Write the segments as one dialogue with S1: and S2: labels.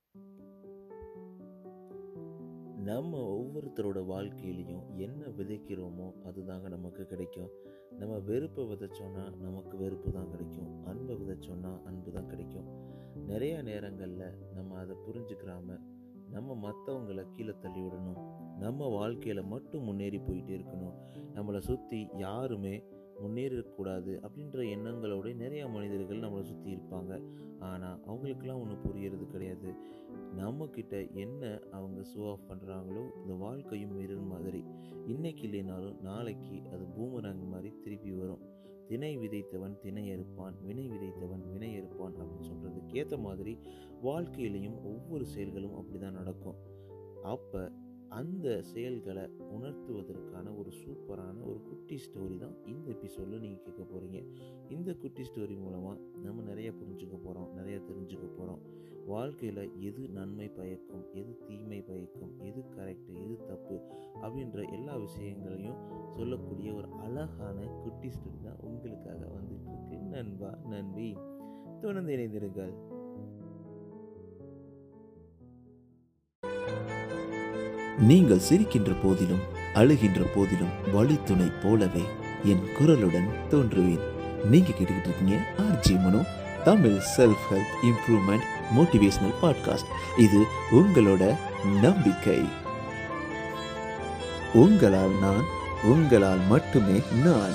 S1: நம்ம ஒவ்வொருத்தரோட வாழ்க்கையிலையும் என்ன விதைக்கிறோமோ அதுதாங்க நமக்கு கிடைக்கும் நம்ம வெறுப்பை விதைச்சோன்னா நமக்கு வெறுப்பு தான் கிடைக்கும் அன்பை விதைச்சோன்னா அன்பு தான் கிடைக்கும் நிறைய நேரங்களில் நம்ம அதை புரிஞ்சுக்கிறாம நம்ம மற்றவங்கள கீழே தள்ளி விடணும் நம்ம வாழ்க்கையில் மட்டும் முன்னேறி போயிட்டே இருக்கணும் நம்மளை சுற்றி யாருமே முன்னேறக்கூடாது அப்படின்ற எண்ணங்களோட நிறைய மனிதர்கள் நம்மளை சுற்றி இருப்பாங்க ஆனால் அவங்களுக்கெல்லாம் ஒன்றும் புரியறது கிடையாது நம்மக்கிட்ட என்ன அவங்க ஷோ ஆஃப் பண்ணுறாங்களோ இந்த வாழ்க்கையும் மிரர் மாதிரி இன்னைக்கு இல்லைனாலும் நாளைக்கு அது பூமரங் மாதிரி திருப்பி வரும் திணை விதைத்தவன் திணை அறுப்பான் வினை விதைத்தவன் வினை அறுப்பான் அப்படின்னு சொல்கிறதுக்கு ஏற்ற மாதிரி வாழ்க்கையிலையும் ஒவ்வொரு செயல்களும் அப்படி தான் நடக்கும் அப்போ அந்த செயல்களை உணர்த்துவதற்கான ஒரு சூப்பரான ஒரு குட்டி ஸ்டோரி தான் இந்த எபிசோடில் நீங்கள் கேட்க போகிறீங்க இந்த குட்டி ஸ்டோரி மூலமாக நம்ம நிறைய புரிஞ்சுக்க போகிறோம் நிறைய தெரிஞ்சுக்க போகிறோம் வாழ்க்கையில் எது நன்மை பயக்கும் எது தீமை பயக்கும் எது கரெக்டு எது தப்பு அப்படின்ற எல்லா விஷயங்களையும் சொல்லக்கூடிய ஒரு அழகான குட்டி ஸ்டோரி தான் உங்களுக்காக வந்துட்டு இருக்கு நண்பா நன்றி தொடர்ந்து இணைந்திருங்கள்
S2: நீங்கள் சிரிக்கின்ற போதிலும் அழுகின்ற போதிலும் வழித்துணை போலவே என் குரலுடன் தோன்றுவேன் நீங்க கேட்டுக்கிட்டு இருக்கீங்க RJ Mano Tamil self help improvement motivational podcast இது உங்களோட நம்பிக்கை உங்களால் நான் உங்களால் மட்டுமே நான்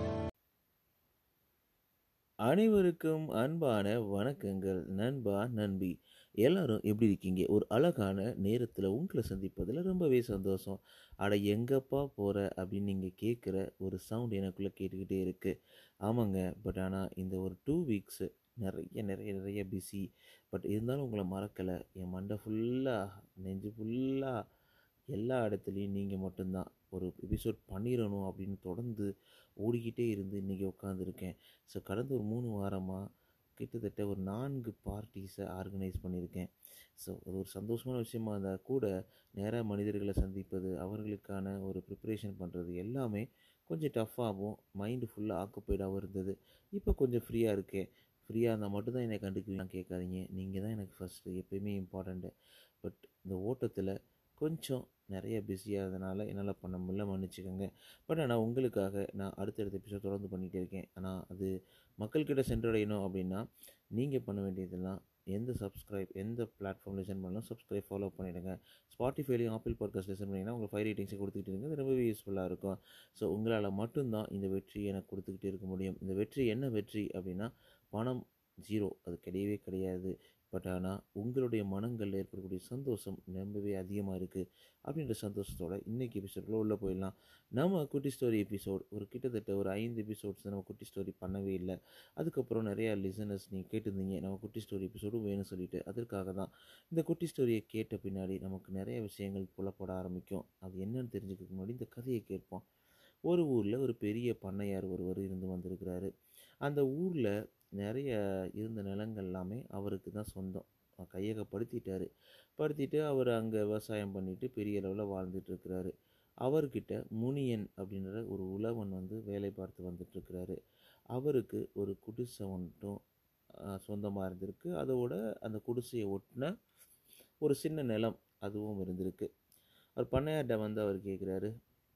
S1: அனைவருக்கும் அன்பான வணக்கங்கள் நண்பா நண்பி எல்லாரும் எப்படி இருக்கீங்க ஒரு அழகான நேரத்தில் உங்களை சந்திப்பதில் ரொம்பவே சந்தோஷம் அட எங்கப்பா போகிற அப்படின்னு நீங்கள் கேட்குற ஒரு சவுண்ட் எனக்குள்ளே கேட்டுக்கிட்டே இருக்குது ஆமாங்க பட் ஆனால் இந்த ஒரு டூ வீக்ஸு நிறைய நிறைய நிறைய பிஸி பட் இருந்தாலும் உங்களை மறக்கலை என் மண்டை ஃபுல்லாக நெஞ்சு ஃபுல்லாக எல்லா இடத்துலையும் நீங்கள் மட்டும்தான் ஒரு எபிசோட் பண்ணிடணும் அப்படின்னு தொடர்ந்து ஓடிக்கிட்டே இருந்து இன்றைக்கி உட்காந்துருக்கேன் ஸோ கடந்த ஒரு மூணு வாரமாக கிட்டத்தட்ட ஒரு நான்கு பார்ட்டிஸை ஆர்கனைஸ் பண்ணியிருக்கேன் ஸோ அது ஒரு சந்தோஷமான விஷயமா இருந்தால் கூட நேராக மனிதர்களை சந்திப்பது அவர்களுக்கான ஒரு ப்ரிப்பரேஷன் பண்ணுறது எல்லாமே கொஞ்சம் டஃப்பாகவும் மைண்டு ஃபுல்லாக ஆக்குப்பைடாகவும் இருந்தது இப்போ கொஞ்சம் ஃப்ரீயாக இருக்கேன் ஃப்ரீயாக இருந்தால் மட்டும்தான் என்னை கண்டுக்குவீங்க கேட்காதீங்க நீங்கள் தான் எனக்கு ஃபஸ்ட்டு எப்பயுமே இம்பார்ட்டண்ட்டு பட் இந்த ஓட்டத்தில் கொஞ்சம் நிறைய பிஸியாக இருந்தனால என்னால் பண்ண முடியல மன்னிச்சுக்கோங்க பட் ஆனால் உங்களுக்காக நான் அடுத்தடுத்த எபிசோட் தொடர்ந்து பண்ணிகிட்டே இருக்கேன் ஆனால் அது மக்கள்கிட்ட சென்றடையணும் அப்படின்னா நீங்கள் பண்ண வேண்டியதெல்லாம் எந்த சப்ஸ்கிரைப் எந்த பிளாட்ஃபார்ம் லிசன் பண்ணலாம் சப்ஸ்கிரைப் ஃபாலோ பண்ணிவிடுங்க ஸ்பாட்டிஃபைலையும் ஆப்பிள் பாட்காஸ்ட் லிசன் பண்ணிங்கன்னா உங்களுக்கு ஃபைவ் ரேட்டிங்ஸை கொடுத்துக்கிட்டு இருங்க அது ரொம்பவே யூஸ்ஃபுல்லாக இருக்கும் ஸோ உங்களால் மட்டும்தான் இந்த வெற்றி எனக்கு கொடுத்துக்கிட்டே இருக்க முடியும் இந்த வெற்றி என்ன வெற்றி அப்படின்னா பணம் ஜீரோ அது கிடையவே கிடையாது பட் ஆனால் உங்களுடைய மனங்களில் ஏற்படக்கூடிய சந்தோஷம் ரொம்பவே அதிகமாக இருக்குது அப்படின்ற சந்தோஷத்தோட இன்றைக்கி எபிசோடில் உள்ளே போயிடலாம் நம்ம குட்டி ஸ்டோரி எபிசோட் ஒரு கிட்டத்தட்ட ஒரு ஐந்து எபிசோட்ஸ் நம்ம குட்டி ஸ்டோரி பண்ணவே இல்லை அதுக்கப்புறம் நிறையா லிசனர்ஸ் நீங்கள் கேட்டிருந்தீங்க நம்ம குட்டி ஸ்டோரி எபிசோடும் வேணும்னு சொல்லிட்டு அதற்காக தான் இந்த குட்டி ஸ்டோரியை கேட்ட பின்னாடி நமக்கு நிறைய விஷயங்கள் புலப்பட ஆரம்பிக்கும் அது என்னன்னு தெரிஞ்சுக்கிறதுக்கு முன்னாடி இந்த கதையை கேட்போம் ஒரு ஊரில் ஒரு பெரிய பண்ணையார் ஒருவர் இருந்து வந்திருக்கிறாரு அந்த ஊரில் நிறைய இருந்த நிலங்கள் எல்லாமே அவருக்கு தான் சொந்தம் கையகப்படுத்திட்டாரு படுத்திட்டு அவர் அங்கே விவசாயம் பண்ணிட்டு பெரிய அளவில் வாழ்ந்துட்டு இருக்கிறாரு அவர்கிட்ட முனியன் அப்படின்ற ஒரு உழவன் வந்து வேலை பார்த்து வந்துட்டுருக்கிறாரு அவருக்கு ஒரு குடிசை மட்டும் சொந்தமாக இருந்திருக்கு அதோட அந்த குடிசையை ஒட்டின ஒரு சின்ன நிலம் அதுவும் இருந்திருக்கு அவர் பண்ணையார்கிட்ட வந்து அவர் கேட்குறாரு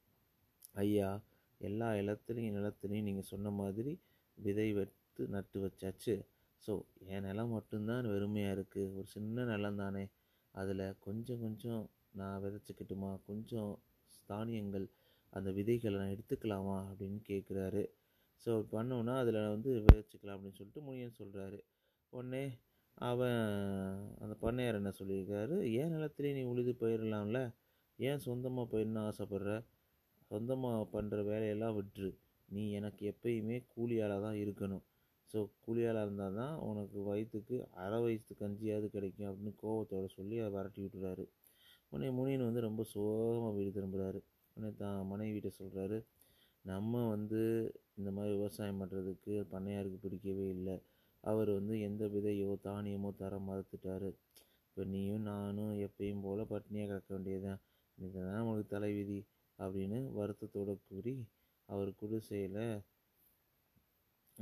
S1: ஐயா எல்லா இடத்துலையும் நிலத்துலையும் நீங்கள் சொன்ன மாதிரி விதை வெட்டு நட்டு வச்சாச்சு ஸோ என் நிலம் மட்டும்தான் வெறுமையாக இருக்குது ஒரு சின்ன நிலம் தானே அதில் கொஞ்சம் கொஞ்சம் நான் விதைச்சிக்கிட்டுமா கொஞ்சம் தானியங்கள் அந்த விதைகளை நான் எடுத்துக்கலாமா அப்படின்னு கேட்குறாரு ஸோ பண்ணோன்னா அதில் வந்து விதைச்சிக்கலாம் அப்படின்னு சொல்லிட்டு முனியன் சொல்கிறாரு உடனே அவன் அந்த பண்ணையார் என்ன சொல்லியிருக்காரு ஏன் நிலத்துலேயே நீ உழுது போயிடலாம்ல ஏன் சொந்தமாக போயிடணும்னு ஆசைப்பட்ற சொந்தமாக பண்ணுற வேலையெல்லாம் விட்டுரு நீ எனக்கு எப்பயுமே கூலியாளாக தான் இருக்கணும் ஸோ கூலியாளாக இருந்தால் தான் உனக்கு வயிற்றுக்கு அரை வயசு கஞ்சியாவது கிடைக்கும் அப்படின்னு கோவத்தோட சொல்லி அதை வரட்டி விட்டுறாரு உடனே முனியன் வந்து ரொம்ப சோகமாக வீடு திரும்புகிறாரு உடனே தான் மனைவிட்ட சொல்கிறாரு நம்ம வந்து இந்த மாதிரி விவசாயம் பண்ணுறதுக்கு பண்ணையாருக்கு பிடிக்கவே இல்லை அவர் வந்து எந்த விதையோ தானியமோ தர மறுத்துட்டாரு இப்போ நீயும் நானும் எப்பயும் போல் பட்னியாக கிடக்க வேண்டியதுதான் இதுதான் நமக்கு தலைவிதி அப்படின்னு வருத்தத்தோடு கூறி அவர் குடிசையில்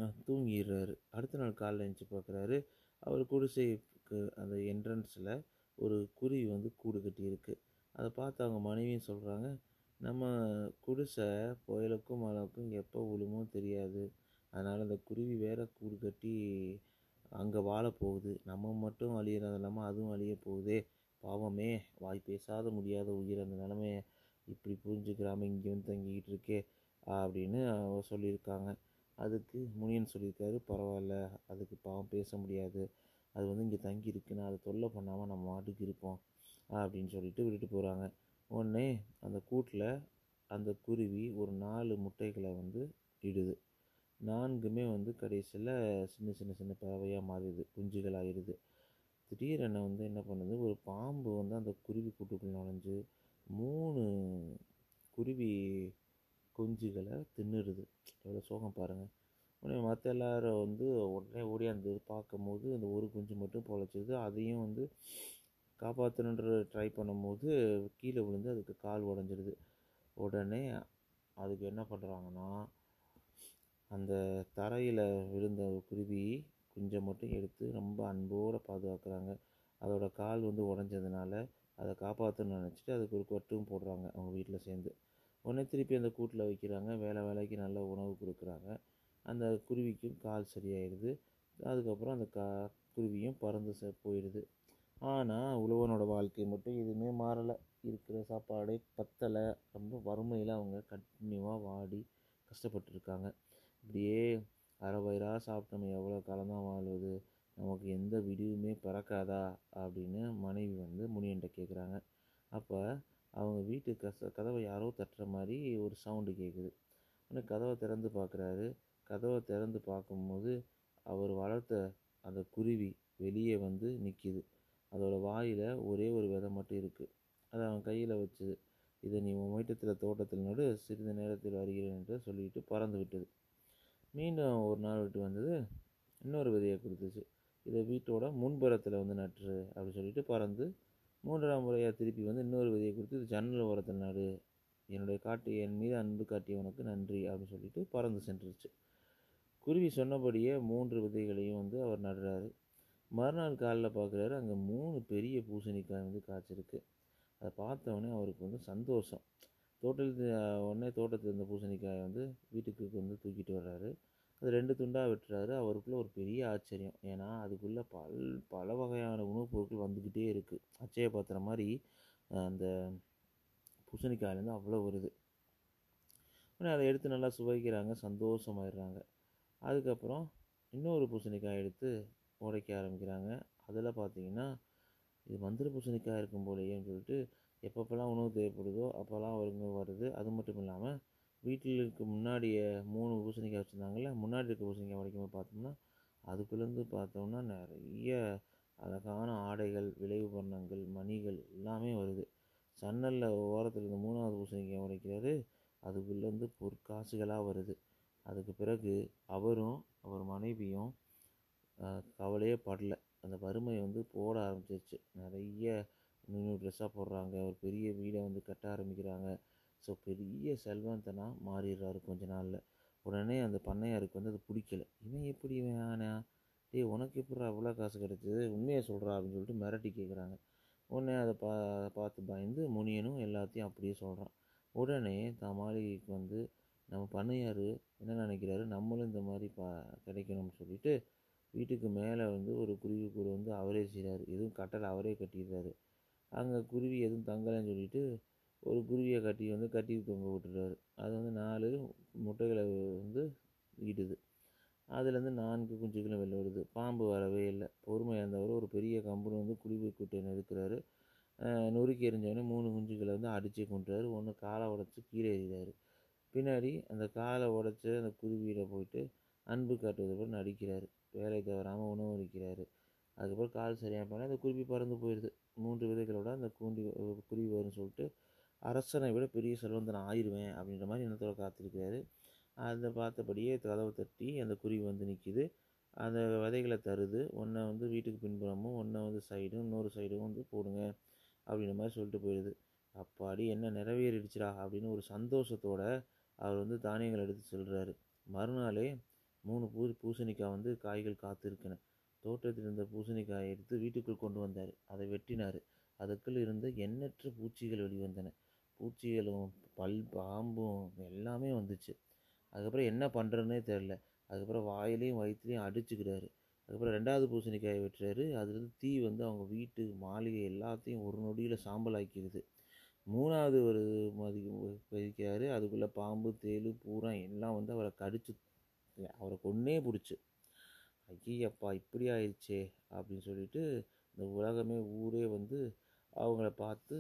S1: தூங்கிடுறாரு அடுத்த நாள் காலைல எழுந்துச்சி பார்க்குறாரு அவர் குடிசைக்கு அந்த என்ட்ரன்ஸில் ஒரு குருவி வந்து கூடு கட்டியிருக்கு அதை பார்த்து அவங்க மனைவியும் சொல்கிறாங்க நம்ம குடிசை புயலுக்கும் மழைக்கும் எப்போ விழுமோ தெரியாது அதனால் அந்த குருவி வேற கூடு கட்டி அங்கே வாழ போகுது நம்ம மட்டும் அழியறது இல்லாமல் அதுவும் அழிய போகுதே பாவமே வாய் பேசாத முடியாத உயிர் அந்த நிலமைய இப்படி புரிஞ்சுக்கிறாம இங்கே வந்து தங்கிக்கிட்டு இருக்கே அப்படின்னு அவ சொல்லியிருக்காங்க அதுக்கு முனியன் சொல்லியிருக்காரு பரவாயில்ல அதுக்கு பாவம் பேச முடியாது அது வந்து இங்கே தங்கி இருக்குன்னு அதை தொல்லை பண்ணாமல் நம்ம மாட்டுக்கு இருப்போம் அப்படின்னு சொல்லிட்டு விட்டுட்டு போகிறாங்க உடனே அந்த கூட்டில் அந்த குருவி ஒரு நாலு முட்டைகளை வந்து இடுது நான்குமே வந்து கடைசியில் சின்ன சின்ன சின்ன பறவையாக மாறிடுது குஞ்சுகள் ஆயிடுது திடீரென வந்து என்ன பண்ணுது ஒரு பாம்பு வந்து அந்த குருவி கூட்டுக்குள்ள நுழைஞ்சு மூணு குருவி குஞ்சுகளை தின்னுடுது எவ்வளோ சோகம் பாருங்கள் உடனே மற்ற எல்லாரும் வந்து உடனே ஓடியாந்து பார்க்கும்போது அந்த ஒரு குஞ்சு மட்டும் பொழைச்சிது அதையும் வந்து காப்பாற்றணுன்ற ட்ரை பண்ணும்போது கீழே விழுந்து அதுக்கு கால் உடஞ்சிடுது உடனே அதுக்கு என்ன பண்ணுறாங்கன்னா அந்த தரையில் விழுந்த குருவி குஞ்சை மட்டும் எடுத்து ரொம்ப அன்போடு பாதுகாக்கிறாங்க அதோட கால் வந்து உடஞ்சதுனால அதை காப்பாற்றணும்னு நினச்சிட்டு அதுக்கு ஒரு கொட்டும் போடுறாங்க அவங்க வீட்டில் சேர்ந்து உடனே திருப்பி அந்த கூட்டில் வைக்கிறாங்க வேலை வேலைக்கு நல்ல உணவு கொடுக்குறாங்க அந்த குருவிக்கும் கால் சரியாயிடுது அதுக்கப்புறம் அந்த கா குருவியும் பறந்து செ போயிடுது ஆனால் உழவனோட வாழ்க்கை மட்டும் எதுவுமே மாறலை இருக்கிற சாப்பாடே பத்தலை ரொம்ப வறுமையில் அவங்க கண்டினியூவாக வாடி கஷ்டப்பட்டுருக்காங்க இப்படியே அரை வயிறாக சாப்பிட்டோம் எவ்வளோ காலம் தான் வாழ்வது நமக்கு எந்த விடிவுமே பிறக்காதா அப்படின்னு மனைவி வந்து முனியன்ட்ட கேட்குறாங்க அப்போ அவங்க வீட்டு கச கதவை யாரோ தட்டுற மாதிரி ஒரு சவுண்டு கேட்குது உடனே கதவை திறந்து பார்க்குறாரு கதவை திறந்து பார்க்கும்போது அவர் வளர்த்த அந்த குருவி வெளியே வந்து நிற்கிது அதோட வாயில் ஒரே ஒரு விதை மட்டும் இருக்குது அதை அவன் கையில் வச்சுது இதை நீ உன் முயட்டத்தில் தோட்டத்தில் நடு சிறிது நேரத்தில் வருகிறேன் என்று சொல்லிட்டு பறந்து விட்டது மீண்டும் ஒரு நாள் விட்டு வந்தது இன்னொரு விதையை கொடுத்துச்சு இதை வீட்டோட முன்புறத்தில் வந்து நட்டுரு அப்படி சொல்லிட்டு பறந்து மூன்றாம் முறையாக திருப்பி வந்து இன்னொரு விதையை கொடுத்து இது ஜன்னல் ஓரத்தில் நடு என்னுடைய காட்டு என் மீது அன்பு காட்டியவனுக்கு நன்றி அப்படின்னு சொல்லிட்டு பறந்து சென்றுருச்சு குருவி சொன்னபடியே மூன்று விதைகளையும் வந்து அவர் நடுறாரு மறுநாள் காலையில் பார்க்குறாரு அங்கே மூணு பெரிய பூசணிக்காய் வந்து காய்ச்சிருக்கு அதை பார்த்தவொடனே அவருக்கு வந்து சந்தோஷம் தோட்டத்தில் உடனே தோட்டத்தில் இருந்த பூசணிக்காயை வந்து வீட்டுக்கு வந்து தூக்கிட்டு வர்றாரு அது ரெண்டு துண்டாக வெட்டுறாரு அவருக்குள்ளே ஒரு பெரிய ஆச்சரியம் ஏன்னா அதுக்குள்ளே பல் பல வகையான உணவுப் பொருட்கள் வந்துக்கிட்டே இருக்குது அச்சய பாத்திரம் மாதிரி அந்த பூசணிக்காயிலேருந்து அவ்வளோ வருது உடனே அதை எடுத்து நல்லா சுவைக்கிறாங்க சந்தோஷமாயிடுறாங்க அதுக்கப்புறம் இன்னொரு பூசணிக்காய் எடுத்து உடைக்க ஆரம்பிக்கிறாங்க அதில் பார்த்தீங்கன்னா இது மந்திர பூசணிக்காய் இருக்கும் போலேயேன்னு சொல்லிட்டு எப்பப்போல்லாம் உணவு தேவைப்படுதோ அப்போல்லாம் அவருங்க வருது அது மட்டும் இல்லாமல் வீட்டிலுக்கு முன்னாடியே மூணு பூசணிக்காய் வச்சுருந்தாங்கல்ல முன்னாடி இருக்க பூசணிக்காய் உடைக்கும்போது பார்த்தோம்னா அதுக்குள்ளேருந்து பார்த்தோம்னா நிறைய அழகான ஆடைகள் விளைவு வண்ணங்கள் மணிகள் எல்லாமே வருது சன்னலில் ஓரத்தில் இருந்த மூணாவது பூசணிக்காய் உடைக்கிறாரு அதுக்குள்ளேருந்து பொற்காசுகளாக வருது அதுக்கு பிறகு அவரும் அவர் மனைவியும் கவலையே படல அந்த வறுமை வந்து போட ஆரம்பிச்சிருச்சு நிறைய நியூ ட்ரெஸ்ஸாக போடுறாங்க ஒரு பெரிய வீடை வந்து கட்ட ஆரம்பிக்கிறாங்க ஸோ பெரிய செல்வந்தனாக மாறிடுறாரு கொஞ்ச நாளில் உடனே அந்த பண்ணையாருக்கு வந்து அது பிடிக்கல இவன் எப்படி இவன் ஆனா டேய் உனக்கு எப்படி அவ்வளோ காசு கிடச்சிது உண்மையை சொல்கிறா அப்படின்னு சொல்லிட்டு மிரட்டி கேட்குறாங்க உடனே அதை பா பார்த்து பயந்து முனியனும் எல்லாத்தையும் அப்படியே சொல்கிறான் உடனே தான் மாளிகைக்கு வந்து நம்ம பண்ணையார் என்ன நினைக்கிறாரு நம்மளும் இந்த மாதிரி பா கிடைக்கணும்னு சொல்லிட்டு வீட்டுக்கு மேலே வந்து ஒரு குருவி கூடு வந்து அவரே செய்கிறாரு எதுவும் கட்டலை அவரே கட்டிடுறாரு அங்கே குருவி எதுவும் தங்கலைன்னு சொல்லிட்டு ஒரு குருவியை கட்டி வந்து கட்டி தொங்க விட்டுறாரு அது வந்து நாலு முட்டைகளை வந்து ஈடுது அதுலேருந்து நான்கு குஞ்சுகளும் வெளில வருது பாம்பு வரவே இல்லை பொறுமையாக இருந்தவர் ஒரு பெரிய கம்பெனி வந்து குருவி கூட்டை நெருக்கிறாரு நொறுக்கி எறிஞ்சவொடனே மூணு குஞ்சுகளை வந்து அடித்து கொண்டுறாரு ஒன்று காலை உடச்சி கீழே எறிகிறாரு பின்னாடி அந்த காலை உடச்சி அந்த குருவியில் போயிட்டு அன்பு காட்டுவது போல் நடிக்கிறாரு வேலை தவறாமல் உணவு அளிக்கிறாரு அதுக்கப்புறம் கால் சரியாக போனால் அந்த குருவி பறந்து போயிடுது மூன்று விதைகளோட அந்த கூண்டி குருவி வரும்னு சொல்லிட்டு அரசனை விட பெரிய செல்வந்தன் ஆயிடுவேன் அப்படின்ற மாதிரி எண்ணத்தோட காத்திருக்கிறாரு அதை பார்த்தபடியே கதவை தட்டி அந்த குருவி வந்து நிற்கிது அந்த விதைகளை தருது ஒன்றை வந்து வீட்டுக்கு பின்புறமும் ஒன்றை வந்து சைடும் இன்னொரு சைடும் வந்து போடுங்க அப்படின்ற மாதிரி சொல்லிட்டு போயிடுது அப்பாடி என்ன நிறைவேறிடுச்சுடா அப்படின்னு ஒரு சந்தோஷத்தோட அவர் வந்து தானியங்கள் எடுத்து சொல்கிறாரு மறுநாளே மூணு பூ பூசணிக்காய் வந்து காய்கள் காத்திருக்கின தோட்டத்தில் இருந்த பூசணிக்காயை எடுத்து வீட்டுக்குள் கொண்டு வந்தார் அதை வெட்டினார் அதுக்குள் இருந்த எண்ணற்ற பூச்சிகள் வெளிவந்தன பூச்சிகளும் பல் பாம்பும் எல்லாமே வந்துச்சு அதுக்கப்புறம் என்ன பண்ணுறதுனே தெரில அதுக்கப்புறம் வாயிலையும் வயிற்றுலையும் அடிச்சுக்கிறாரு அதுக்கப்புறம் ரெண்டாவது பூசணிக்காயை வெட்டுறாரு அதுலேருந்து தீ வந்து அவங்க வீட்டு மாளிகை எல்லாத்தையும் ஒரு நொடியில் சாம்பல் ஆக்கிடுது மூணாவது ஒரு மதி பதிக்கிறாரு அதுக்குள்ளே பாம்பு தேள் பூரா எல்லாம் வந்து அவரை கடிச்சு அவரை கொன்னே பிடிச்சி ஐயப்பா இப்படி ஆயிடுச்சே அப்படின்னு சொல்லிட்டு இந்த உலகமே ஊரே வந்து அவங்கள பார்த்து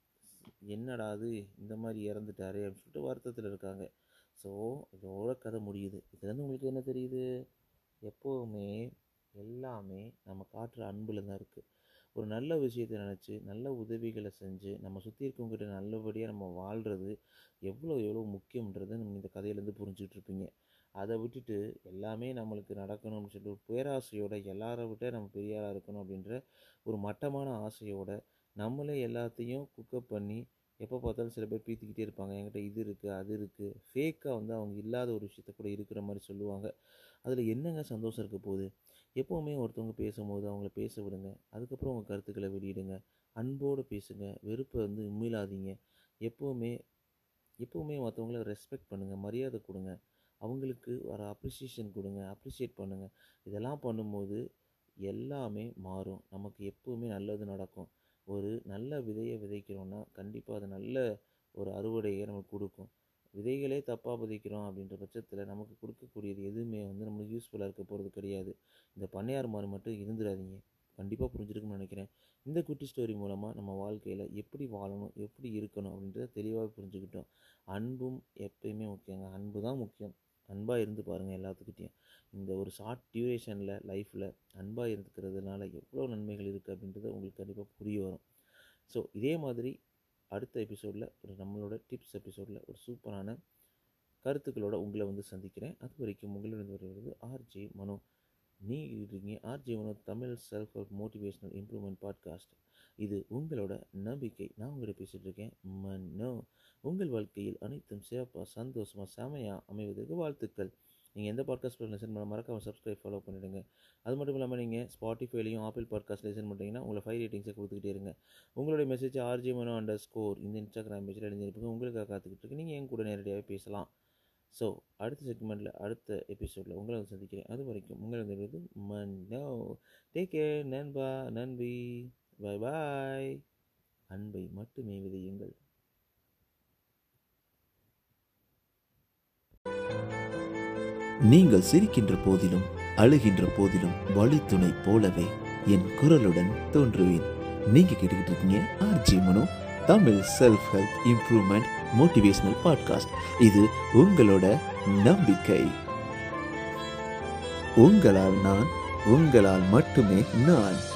S1: என்னடா அது இந்த மாதிரி இறந்துட்டாரே அப்படின்னு சொல்லிட்டு வருத்தத்தில் இருக்காங்க ஸோ இதோட கதை முடியுது இதுலேருந்து உங்களுக்கு என்ன தெரியுது எப்போவுமே எல்லாமே நம்ம காட்டுற அன்பில் தான் இருக்குது ஒரு நல்ல விஷயத்தை நினச்சி நல்ல உதவிகளை செஞ்சு நம்ம சுற்றி இருக்கவங்ககிட்ட நல்லபடியாக நம்ம வாழ்கிறது எவ்வளோ எவ்வளோ முக்கியன்றதை நம்ம இந்த கதையிலேருந்து புரிஞ்சுக்கிட்டு இருப்பீங்க அதை விட்டுட்டு எல்லாமே நம்மளுக்கு நடக்கணும்னு சொல்லிட்டு ஒரு பேராசையோட எல்லாரை விட நம்ம பெரிய ஆளாக இருக்கணும் அப்படின்ற ஒரு மட்டமான ஆசையோட நம்மளே எல்லாத்தையும் குக்கப் பண்ணி எப்போ பார்த்தாலும் சில பேர் பீத்திக்கிட்டே இருப்பாங்க என்கிட்ட இது இருக்குது அது இருக்குது ஃபேக்காக வந்து அவங்க இல்லாத ஒரு விஷயத்த கூட இருக்கிற மாதிரி சொல்லுவாங்க அதில் என்னங்க சந்தோஷம் இருக்க போகுது எப்போவுமே ஒருத்தவங்க பேசும்போது அவங்கள பேச விடுங்க அதுக்கப்புறம் உங்கள் கருத்துக்களை வெளியிடுங்க அன்போடு பேசுங்க வெறுப்பை வந்து உண்மையிலாதீங்க எப்போவுமே எப்போவுமே மற்றவங்கள ரெஸ்பெக்ட் பண்ணுங்கள் மரியாதை கொடுங்க அவங்களுக்கு வர அப்ரிசியேஷன் கொடுங்க அப்ரிஷியேட் பண்ணுங்கள் இதெல்லாம் பண்ணும்போது எல்லாமே மாறும் நமக்கு எப்போவுமே நல்லது நடக்கும் ஒரு நல்ல விதையை விதைக்கிறோன்னா கண்டிப்பாக அது நல்ல ஒரு அறுவடையை நமக்கு கொடுக்கும் விதைகளே தப்பாக விதைக்கிறோம் அப்படின்ற பட்சத்தில் நமக்கு கொடுக்கக்கூடியது எதுவுமே வந்து நம்மளுக்கு யூஸ்ஃபுல்லாக இருக்க போகிறது கிடையாது இந்த பண்ணையார் மாதிரி மட்டும் இருந்துடாதீங்க கண்டிப்பாக புரிஞ்சிருக்குன்னு நினைக்கிறேன் இந்த குட்டி ஸ்டோரி மூலமாக நம்ம வாழ்க்கையில் எப்படி வாழணும் எப்படி இருக்கணும் அப்படின்றத தெளிவாக புரிஞ்சுக்கிட்டோம் அன்பும் எப்பயுமே முக்கியங்க அன்பு தான் முக்கியம் அன்பாக இருந்து பாருங்கள் எல்லாத்துக்கிட்டேயும் இந்த ஒரு ஷார்ட் டியூரேஷனில் லைஃப்பில் அன்பாக இருக்கிறதுனால எவ்வளோ நன்மைகள் இருக்குது அப்படின்றது உங்களுக்கு கண்டிப்பாக புரிய வரும் ஸோ இதே மாதிரி அடுத்த எபிசோடில் ஒரு நம்மளோட டிப்ஸ் எபிசோடில் ஒரு சூப்பரான கருத்துக்களோட உங்களை வந்து சந்திக்கிறேன் அது வரைக்கும் உங்களிடம் வருவது ஆர்ஜே மனோ நீ இருக்கீங்க RJ Mano Tamil self help motivational improvement podcast இது உங்களோட நம்பிக்கை நான் உங்கள்கிட்ட பேசிகிட்டு இருக்கேன் மனோ உங்கள் வாழ்க்கையில் அனைத்தும் சிறப்பாக சந்தோஷமாக செமையாக அமைவதற்கு வாழ்த்துக்கள் நீங்கள் எந்த பாட்காஸ்ட் லிசன் பண்ண மறக்காமல் சப்ஸ்கிரைப் ஃபாலோ பண்ணிவிடுங்க அது மட்டும் இல்லாமல் நீங்கள் ஸ்பாட்டிஃபைலையும் ஆப்பிள் பாட்காஸ்ட் லிசன் பண்ணிட்டீங்கன்னா உங்களை ஃபைவ் ரேட்டிங்ஸை கொடுத்துக்கிட்டே இருங்க உங்களுடைய message RJ Mano underscore இந்த இன்ஸ்டாகிராம் பேஜில் எழுந்திருப்பீங்க உங்களுக்காக காத்துக்கிட்டு இருக்கு நீங்கள் என் கூட நேரடியாகவே பேசலாம் ஸோ அடுத்த செக்மெண்ட்டில் அடுத்த எபிசோடில் உங்களை வந்து சந்திக்கிறேன் அது வரைக்கும் உங்களை வந்து மன்னோ டேக் கேர் நண்பா நன்றி பாய் பாய் அன்பை மட்டுமே விதையுங்கள்
S2: நீங்கள் சிரிக்கின்ற போதிலும் அழுகின்ற போதிலும் வழித்துணை போலவே என் குரலுடன் தோன்றுவேன் நீங்க கேட்டுக்கிட்டு இருக்கீங்க RJ Mano Tamil self help improvement motivational podcast இது உங்களோட நம்பிக்கை உங்களால் நான் உங்களால் மட்டுமே நான்